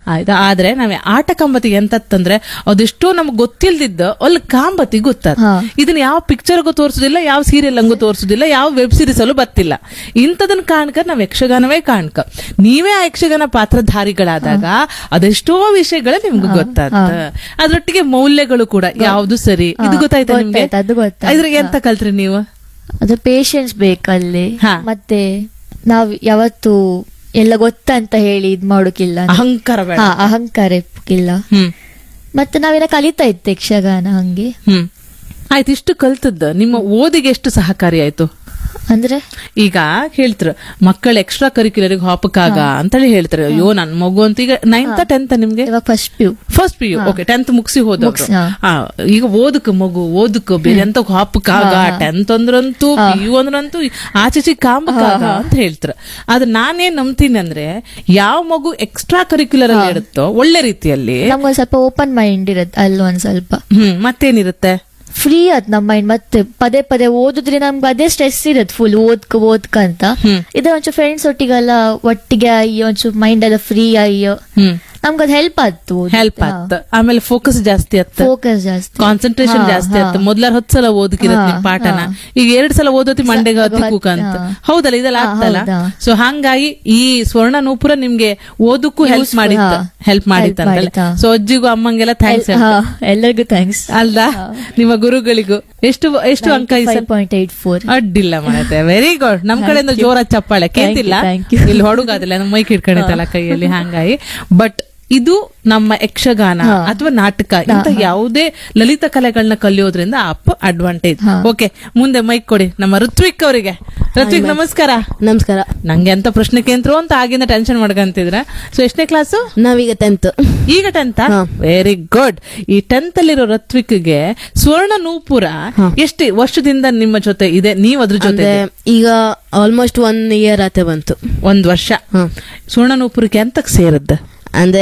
ಆಯ್ತಾ ಆದ್ರೆ ನಾವ್ ಆಟ ಕಾಂಬತಿಗೆ ಎಂತಂದ್ರೆ ಅದೆಷ್ಟೋ ನಮ್ಗೆ ಗೊತ್ತಿಲ್ದಿದ್ದ ಅಲ್ಲಿ ಕಾಂಬತಿ ಗೊತ್ತಾದ ಹಾ. ಇದನ್ನ ಯಾವ ಪಿಕ್ಚರ್ಗೂ ತೋರಿಸುದಿಲ್ಲ ಯಾವ ಸೀರಿಯಲ್ ಹಂಗೂ ತೋರಿಸುದಿಲ್ಲ ಯಾವ ವೆಬ್ ಸೀರೀಸ್ ಅಲ್ಲೂ ಬರ್ತಿಲ್ಲ ಇಂಥದನ್ನ ಕಾಣ್ಕ ನಾವ್ ಯಕ್ಷಗಾನವೇ ಕಾಣ್ಕ ನೀವೇ ಆ ಯಕ್ಷಗಾನ ಪಾತ್ರಧಾರಿಗಳಾದಾಗ ಅದೆಷ್ಟೋ ವಿಷಯಗಳ ನಿಮ್ಗೆ ಗೊತ್ತಾದ ಅದ್ರೊಟ್ಟಿಗೆ ಮೌಲ್ಯಗಳು ಕೂಡ ಯಾವ್ದು ಸರಿ ಇದು ಗೊತ್ತಾಯ್ತಾ ನಿಮ್ಗೆ ಗೊತ್ತಾಯ್ತು, ಅದು ಗೊತ್ತಾಯ್ತು. ಇದ್ರಾಗ ಎಂತ ಕಲ್ತ್ರಿ ನೀವು ಅದು ಪೇಶನ್ಸ್ ಬೇಕಲ್ಲಿ ಹಾ. ಮತ್ತೆ ನಾವ್ ಯಾವತ್ತು ಎಲ್ಲ ಗೊತ್ತಂತ ಹೇಳಿ ಇದ್ ಮಾಡೋಕಿಲ್ಲ ಅಹಂಕಾರ ಬೇಡ ಹಾ ಅಹಂಕಾರ ಇಲ್ಲ ಹ್ಮ್ ಮತ್ತೆ ನಾವೆಲ್ಲ ಕಲಿತಾ ಇತ್ತು ಯಕ್ಷಗಾನ ಹಂಗೆ ಹ್ಮ್ ಆಯ್ತು ಇಷ್ಟು ಕಲ್ತದ್ದ ನಿಮ್ಮ ಓದಿಗೆ ಎಷ್ಟು ಸಹಕಾರಿ ಆಯ್ತು ಅಂದ್ರೆ ಈಗ ಹೇಳ್ತಾರೆ ಮಕ್ಕಳ ಎಕ್ಸ್ಟ್ರಾ ಕರಿಕ್ಯುಲರ್ ಹಾಪಕ್ಕಾಗ ಅಂತೇಳಿ ಹೇಳ್ತಾರೆ ಅಯ್ಯೋ ನನ್ ಮಗು ಅಂತ ಈಗ ನೈನ್ತ್ ಟೆಂತ್ ನಿಮ್ಗೆ ಇವಾಗ first PU first P U okay tenth ಮುಗಿಸಿ ಹೋದವ್ರು ಮುಗ್ಸಿ, ಹಾ. ಆ, ಈಗ ಓದಕ್ ಮಗು ಓದಕ್ ಬೇರೆ ಅಂತ ಹಾಪಕ್ಕಾಗ ಟೆಂತ್ ಅಂದ್ರಂತೂ ಪಿ ಯು ಅಂದ್ರಂತೂ ಆಚೆಚಿ ಕಾಂಬಕ್ಕಾಗ ಅಂತ ಹೇಳ್ತಾರೆ ಆದ್ರೆ ನಾನೇನ್ ನಂಬ್ತೀನಿ ಅಂದ್ರೆ ಯಾವ ಮಗು ಎಕ್ಸ್ಟ್ರಾ ಕರಿಕ್ಯುಲರ್ ಅಲ್ಲಿ ಇರುತ್ತೋ ಒಳ್ಳೆ ರೀತಿಯಲ್ಲಿ ನಮ್ಗೊಂದ್ ಸ್ವಲ್ಪ ಓಪನ್ ಮೈಂಡ್ ಇರತ್ತೆ ಅಲ್ಲಿ ಒಂದ್ ಸ್ವಲ್ಪ ಹ್ಮ್ ಮತ್ತೇನಿರುತ್ತೆ ಫ್ರೀ ಆತ್ ನಮ್ಮ ಮೈಂಡ್ ಮತ್ತೆ ಪದೇ ಪದೇ ಓದಿದ್ರೆ ನಮ್ಗೆ ಅದೇ ಸ್ಟ್ರೆಸ್ ಇರತ್ತೆ ಫುಲ್ ಓದ್ಕ ಓದ್ಕ ಅಂತ ಹ್ಮ್. ಇದು ಒಂಚೂರು ಫ್ರೆಂಡ್ಸ್ ಒಟ್ಟಿಗೆಲ್ಲ ಒಟ್ಟಿಗೆ ಆಗಿ ಒಂಚೂರು ಮೈಂಡ್ ಎಲ್ಲ ಫ್ರೀ ಆಗಿ ಹ್ಮ್ ನಮ್ಗೆ ಅದು ಹೆಲ್ಪ್ ಆಯ್ತು ಹೆಲ್ಪ್ ಆತ್ ಆಮೇಲೆ ಫೋಕಸ್ ಜಾಸ್ತಿ ಆತ್ ಫೋಕಸ್ ಜಾಸ್ತಿ ಕಾನ್ಸಂಟ್ರೇಷನ್ ಹಾ, ಜಾಸ್ತಿ ಹಾ. ಆತ್ ಮೊದ್ಲಾರ ಹತ್ತು ಸಲ ಓದಕಿರತ್ ಹಾ, ನಿಮ್ ಪಾಠನ ಹಾ. ಈಗ ಎರಡ್ ಸಲ ಓದೋತಿ ಮಂಡೆಗೆ ಅದು ಹತ್ತಿ ಕೂಕ ಅಂತ ಹಾ. ಹೌದಲ್ಲ ಇದೆಲ್ಲ ಹಾ, ಆಗ್ತಲ್ಲ ಹೌದಾ. ಸೊ ಹಂಗಾಗಿ ಈ ಸ್ವರ್ಣ ನೂಪುರ ನಿಮ್ಗೆ ಓದಕ್ಕೂ ಹೆಲ್ಪ್ Useful, ಮಾಡಿತ್ತು ಹಾ. ಹೆಲ್ಪ್ ಮಾಡಿತ್ತು Help ಅಂತಲ್ಲ ಮಾಡಿತ್ತು, ಹಾ. ಸೊ ಅಜ್ಜಿಗೂ ಅಮ್ಮಂಗೆಲ್ಲ ಥ್ಯಾಂಕ್ಸ್ ಹಾ, ಎಲ್ಲರಿಗೂ ಥ್ಯಾಂಕ್ಸ್ ಅಲ್ದಾ ನಿಮ್ಮ ಗುರುಗಳಿಗೂ ಎಷ್ಟು ಎಷ್ಟು ಅಂಕ ಈ ಫೈವ್ ಸಲ? ಪಾಯಿಂಟ್ ಏಟ್ ಫೋರ್ ಅಡ್ಡಿಲ್ಲ ಮಾಡತ್ತೆ ವೆರಿ ಗುಡ್ ನಮ್ ಕಡೆಯಿಂದ ಜೋರ ಚಪ್ಪಾಳೆ ಕೇಳ್ತಿಲ್ಲ thank you. ಇಲ್ಲಿ ಹೊಡುಗಾದಿಲ್ಲ ನಮ್ಮ ಮೈಕ್ ಹಿಡ್ಕೊಂಡಿತ್ತಲ್ಲ ಕೈಯಲ್ಲಿ ಹಂಗಾಗಿ ಬಟ್ ಇದು ನಮ್ಮ ಯಕ್ಷಗಾನ ಹಾ. ಅಥವಾ ನಾಟಕ ಇಂತ ಯಾವುದೇ ಲಲಿತ ಕಲೆಗಳನ್ನ ಕಲಿಯೋದ್ರಿಂದ ಅಪ್ ಅಡ್ವಾಂಟೇಜ್ ಹಾ. ಓಕೆ ಮುಂದೆ ಮೈಕ್ ಕೊಡಿ ನಮ್ಮ ಋತ್ವಿಕ್ ಅವರಿಗೆ ಋತ್ವಿಕ್ ನಮಸ್ಕಾರ ನಮಸ್ಕಾರ ನಂಗೆ ಎಂತ ಪ್ರಶ್ನೆ ಕೇಂದ್ರ ಅಂತ ಆಗಿಂದ ಟೆನ್ಷನ್ ಮಾಡ್ಕಂತಿದ್ರ ಸೊ ಎಷ್ಟನೇ ಕ್ಲಾಸು ನಾವೀಗ ಟೆಂತ್ ಈಗ ಟೆಂತ್ ಹಾ. ವೆರಿ ಗುಡ್ ಈ ಟೆಂತ್ ಅಲ್ಲಿರೋ ಋತ್ವಿಕ್ಗೆ ಸ್ವರ್ಣ ನೂಪುರ ಎಷ್ಟು ವರ್ಷದಿಂದ ನಿಮ್ಮ ಜೊತೆ ಇದೆ ನೀವ್ ಅದ್ರ ಜೊತೆ ಅಂದ್ರೆ ಈಗ ಆಲ್ಮೋಸ್ಟ್ ಒನ್ ಇಯರ್ ಆತೆ ಬಂತು ಒಂದ್ ವರ್ಷ ಹಾ. ಸ್ವರ್ಣ ನೂಪುರಕ್ಕೆ ಎಂತಕ್ ಸೇರದ್ದ ಅಂದ್ರೆ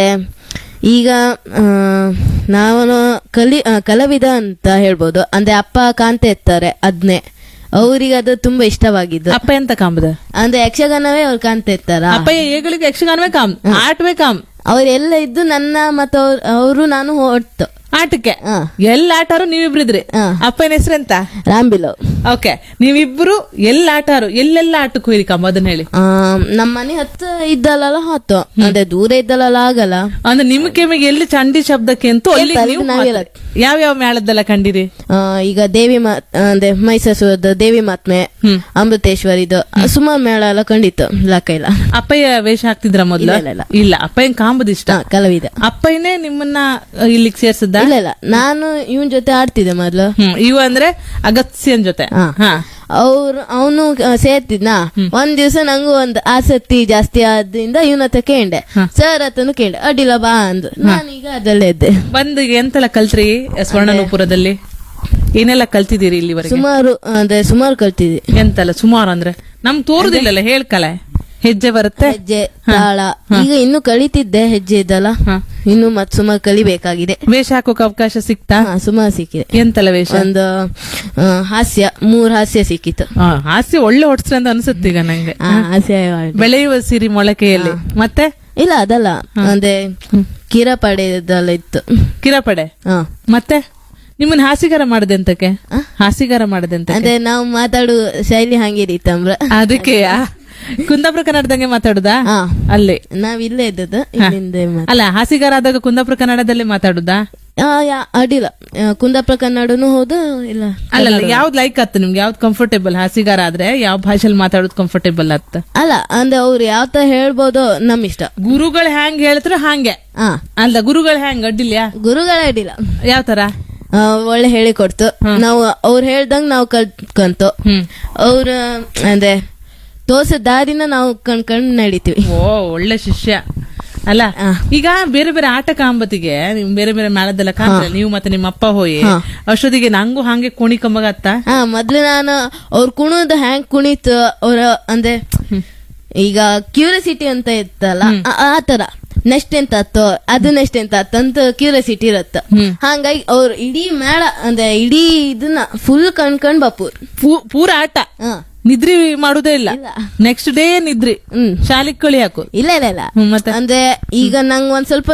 ಈಗ ಆ, ನಾನು ಕಲಿ ಆ, ಕಲಾವಿದ ಅಂತ ಹೇಳ್ಬೋದು ಅಂದ್ರೆ ಅಪ್ಪ ಕಾಂತೆ ಇರ್ತಾರೆ ಅದ್ನೇ ಅವ್ರಿಗೆ ಅದು ತುಂಬಾ ಇಷ್ಟವಾಗಿದ್ದು ಅಪ್ಪ ಎಂತ ಕಾಂಬದ ಅಂದ್ರೆ ಯಕ್ಷಗಾನವೇ ಅವ್ರು ಕಾಣ್ತಾ ಇರ್ತಾರ ಅಪ್ಪ ಏಗಳಿಗೆ ಯಕ್ಷಗಾನವೇ ಕಾಮ್ ಆಟವೇ ಕಾಮ್ ಅವರೆಲ್ಲ ಇದ್ದು ನನ್ನ ಮತ್ತು ಅವರು ನಾನು ಹೊಟ್ಟು ಆಟಕ್ಕೆ ಹಾ. ಎಲ್ಲ ಆಟಾರು ನೀವಿಬ್ರಿದ್ರಿ ಹಾ. ಅಪ್ಪನ ಹೆಸರೆಂತ ರಾಂಬಿಲೋ ಓಕೆ ನೀವಿಬ್ರು ಎಲ್ಲ ಆಟಾರು ಎಲ್ಲೆಲ್ಲ ಆಟಕ್ಕೆ ಹೋಯ್ರಿ ಕಾಮ ಅದನ್ನ ಹೇಳಿ ಆ, ನಮ್ಮ ಮನೆ ಹತ್ರ ಇದ್ದಲ್ಲ ಹೊತ್ತು ಅಂದ್ರೆ ದೂರ ಇದ್ದಲ್ಲ ಆಗಲ್ಲ ಅಂದ್ರೆ ನಿಮ್ ಕೆಮ್ಮಿಗೆ ಎಲ್ಲಿ ಚಂಡಿ ಶಬ್ದಕ್ಕೆ ಅಂತೂ ಅಲ್ಲಿ ಎಂತ, ನೀವು ಇದು ನಾವೆಲ್ಲ- ಯಾವ ಯಾವ ಮೇಳದ್ದೆಲ್ಲ ಕಂಡಿರಿ ಆ, ಈಗ ದೇವಿ ಮಾ ಅಂದ್ರೆ ಮೈಸೂರದ ದೇವಿ ಮಾತ್ಮೆ ಹ್ಮ್. ಅಮೃತೇಶ್ವರಿದು ಸುಮಾರು ಮೇಳ ಎಲ್ಲ ಕಂಡಿತ್ತು ಲಾಕ ಇಲ್ಲ ಅಪ್ಪಯ್ಯ ವೇಷ ಹಾಕ್ತಿದ್ರ ಮೊದ್ಲು ಇಲ್ಲ, ಇಲ್ಲ, ಇಲ್ಲ. ಇಲ್ಲ ಅಪ್ಪಯ್ಯನ್ ಕಾಂಬದ್ ಇಷ್ಟ ಹಾ, ಕಲಾವಿದ ಅಪ್ಪಯ್ಯನೇ ನಿಮ್ಮನ್ನ ಅಹ್, ಇಲ್ಲಿಗೆ ಸೇರ್ಸದ್ದ ಇಲ್ಲ ಇಲ್ಲ ನಾನು ಇವನ್ ಜೊತೆ ಆಡ್ತಿದ್ದೆ ಮೊದ್ಲು ಹ್ಮ್ ಇವ ಅಂದ್ರೆ ಅಗತ್ಯನ್ ಜೊತೆ ಹಾ. ಹಾ ಅವ್ರು ಅವನು ಸೇರ್ತಿದ್ನ ಒಂದ್ ದಿವಸ ನಂಗೂ ಒಂದ್ ಆಸಕ್ತಿ ಜಾಸ್ತಿ ಆದ್ರಿಂದ ಇವನ ಹತ್ರ ಕೇಂಡೆ ಸರ್ ಹತ್ರನು ಕೇಂಡೆ ಅಡ್ಡಿಲ್ಲ ಬಾ ಅಂದ್ರು ನಾನೀಗ ಅದಲ್ಲೇ ಇದ್ದೆ ಬಂದು ಎಂತೆಲ್ಲ ಕಲ್ತ್ರಿ ಸ್ವರ್ಣನೂಪುರದಲ್ಲಿ ಏನೆಲ್ಲ ಕಲ್ತಿದ್ದೀರಿ ಇಲ್ಲಿವರೆಗೆ ಸುಮಾರು ಅಂದ್ರೆ ಸುಮಾರು ಕಲ್ತಿದ್ದೆ ಎಂತಲ್ಲ ಸುಮಾರು ಅಂದ್ರೆ ನಮ್ ತೋರುದಿಲ್ಲಲ್ಲ ಹೇಳ್ಕಲೆ ಹೆಜ್ಜೆ ಬರುತ್ತೆ ಹೆಜ್ಜೆ ತಾಳ ಈಗ ಇನ್ನು ಕಲಿತಿದ್ದೆ ಹೆಜ್ಜೆ ಇದ್ದಲ್ಲ ಹಾ. ಇನ್ನು ಮತ್ ಸುಮಾರು ಕಲಿಬೇಕಾಗಿದೆ ವೇಷ ಹಾಕೋಕ್ ಅವಕಾಶ ಸಿಕ್ತಾ ಹಾ, ಸುಮಾರು ಸಿಕ್ಕಿದೆ ಎಂತಲ್ಲ ವೇಷ ಒಂದು ಆ, ಹಾಸ್ಯ ಮೂರ್ ಹಾಸ್ಯ ಸಿಕ್ಕಿತ್ತು ಆ, ಹಾಸ್ಯ ಒಳ್ಳೆ ಹೊಡ್ಸ್ರಿ ಅಂತ ಅನ್ಸುತ್ತೆ ಈಗ ನಂಗೆ ಆ, ಹಾಸ್ಯ ಮಾಡಿ. ಬೆಳೆಯುವ ಸಿರಿ ಮೊಳಕೆಯಲ್ಲಿ ಮತ್ತೆ ಇಲ್ಲ ಅದಲ್ಲ ಅಂದ್ರೆ ಕಿರ ಪಡೆದಲ್ಲ ಇತ್ತು ಕಿರಪಡೆ ಹಾ. ಮತ್ತೆ ನಿಮ್ಮನ್ನ ಹಾಸಿಗಾರ ಮಾಡದೆ ಅಂತಕ್ಕೆ ಹಾಸಿಗಾರ ಮಾಡದೆ ಅಂತ ಅಂದ್ರೆ ನಾವು ಮಾತಾಡುವ ಶೈಲಿ ಹಂಗಿರಿತ್ತಂಬ್ರ ಅದಕ್ಕೆ ಕುಂದಾಪುರ ಕನ್ನಡದಂಗೆ ಮಾತಾಡುದಾ ಹಾ. ಅಲ್ಲಿ ನಾವ್ ಇಲ್ಲೇ ಇದ್ದದ್ದು ಇಲ್ಲಿಂದ ಮಾತ್- ಅಲ್ಲ ಹಾಸಿಗಾರ ಆದಾಗ ಕುಂದಾಪುರ ಕನ್ನಡದಲ್ಲೇ ಮಾತಾಡುದಾ ಆ, ಯಾ- ಅಡ್ಡಿಲ್ಲ ಆ, ಕುಂದಾಪುರ ಕನ್ನಡನು ಹೌದು ಇಲ್ಲ ಅಲ್ಲ ಯಾವ್ದ್ ಲೈಕ್ ಆತ್ ನಿಮ್ಗೆ ಯಾವ್ದು ಕಂಫರ್ಟೇಬಲ್ ಹಾಸಿಗಾರ ಆದ್ರೆ ಯಾವ ಭಾಷೆಲಿ ಮಾತಾಡೋದು ಕಂಫರ್ಟೇಬಲ್ ಆತ್ ಅಲ್ಲ ಅಂದ್ರೆ ಅವ್ರು ಯಾವ ತರ ಹೇಳ್ಬೋದು ನಮ್ ಇಷ್ಟ ಗುರುಗಳು ಹ್ಯಾಂಗ್ ಹೇಳ್ತಾರ ಹಾಂಗೆ ಹಾ ಅಲ್ಲ ಗುರುಗಳು ಹ್ಯಾಂಗ್ ಅಡ್ಡಿಲ್ಯಾ ಗುರುಗಳ ಅಡ್ಡಿಲ್ಲ ಯಾವ ತರ ಆ, ಒಳ್ಳೆ ಹೇಳಿಕೊಡ್ತು ನಾವು ಅವ್ರು ಹೇಳ್ದಂಗ್ ನಾವು ಕಲ್ತ್ಕಂತು ಹ್ಮ್ ಅವ್ರ ಅಂದ್ರೆ ತೋರ್ಸ ದಾರಿನ ನಾವು ಕಣ್ಕಂಡ್ ನಡಿತೀವಿ ಓ ಒಳ್ಳೆ ಶಿಷ್ಯ ಅಲ್ಲ ಈಗ ಬೇರೆ ಬೇರೆ ಆಟ ಕಾಂಬತಿಗೆ ನಿಮ್ ಬೇರೆ ಬೇರೆ ಮೇಳದೆಲ್ಲ ಕಾಣ್ತಾರೆ ನೀವು ಮತ್ತೆ ನಿಮ್ಮ ಅಪ್ಪ ಹೋಯಿ ಅಷ್ಟೊತ್ತಿಗೆ ನಂಗೂ ಹಾಗೆ ಕೋಣಿ ಕಂಬಗತ್ತ ಹಾ ಮೊದ್ಲು ನಾನು ಅವ್ರ ಕುಣಿದ ಹ್ಯಾಂಗ್ ಕುಣಿತು ಅವ್ರ ಅಂದ್ರೆ ಈಗ ಕ್ಯೂರಿಯಾಸಿಟಿ ಅಂತ ಇತ್ತಲ್ಲ ಆ- ಆ ತರ ನೆಕ್ಸ್ಟ್ ಎಂತ ಆತೋ ಅದು ನೆಕ್ಸ್ಟ್ ಎಂತ ಆತ ಅಂತ ಕ್ಯೂರಿಯಾಸಿಟಿ ಇರತ್ತ ಹಂಗಾಗಿ ಅವ್ರು ಇಡೀ ಮೇಳ ಅಂದ್ರೆ ಇಡೀ ಇದನ್ನ ಫುಲ್ ಕಣ್ಕಂಡ್ ಬಾಪೂರ್ ಪೂ- ಪೂರ ಆಟ ಹಾ ನಿದ್ರಿ ಮಾಡುದೇ ಇಲ್ಲ ನೆಕ್ಸ್ಟ್ ಡೇ ನಿದ್ರಿ ಹ್ಮ್ ಶಾಲಿಗ್ ಕಳಿ ಹಾಕು ಇಲ್ಲ ಇಲ್ಲ ಇಲ್ಲ ಹ್ಮ್, ಮತ್ತೆ ಅಂದ್ರೆ ಈಗ ನಂಗ್ ಒಂದ್ ಸ್ವಲ್ಪ